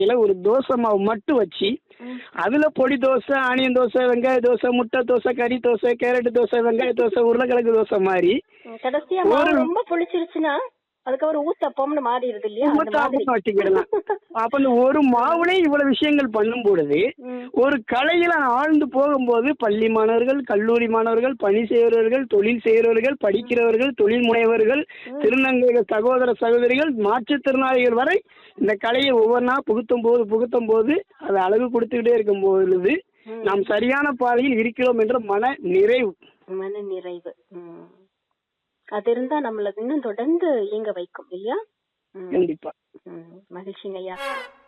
இல்ல ஒரு தோசை மாவு மட்டும் வச்சு அதுல பொடி தோசை ஆனியன் தோசை வெங்காய தோசை முட்டை தோசை கறி தோசை கேரட் தோசை வெங்காய தோசை உருளைக்கிழங்கு தோசை மாதிரி ம், கடைசியா மாவு ரொம்ப புளிச்சிருச்சுன்னா அதுக்கப்புறம் ஊத்தப்பம்னு மாறிடுது இல்லையா அந்த மாதிரி ஊத்தாப்பம் வச்சுக்கிடலாம் அப்ப இந்த ஒரு மாவுலே இவ்வளவு விஷயங்கள் பண்ணும் பொழுது ம். ஒரு கலையில ஆழ்ந்து போகும்போது பள்ளி மாணவர்கள் கல்லூரி மாணவர்கள் பணி செய்கிறவர்கள் தொழில் செய்கிறவர்கள் படிக்கிறவர்கள் தொழில் முனைவர்கள் திருநங்கை சகோதர சகோதரிகள் மாற்றுத்திறனாளிகள் வரை இந்த கலையை ஒவ்வொன்றா புகுத்தும் போது புகுத்தும் போது அது அழகு கொடுத்துக்கிட்டே இருக்கும் பொழுது நாம் சரியான பாதையில் இருக்கிறோம் என்ற மன நிறைவு மன நிறைவு ம். அது இருந்தா நம்மள இன்னும் தொடர்ந்து இயங்க வைக்கும் இல்லையா ம். கண்டிப்பா ம். மகிழ்ச்சிங்க ஐயா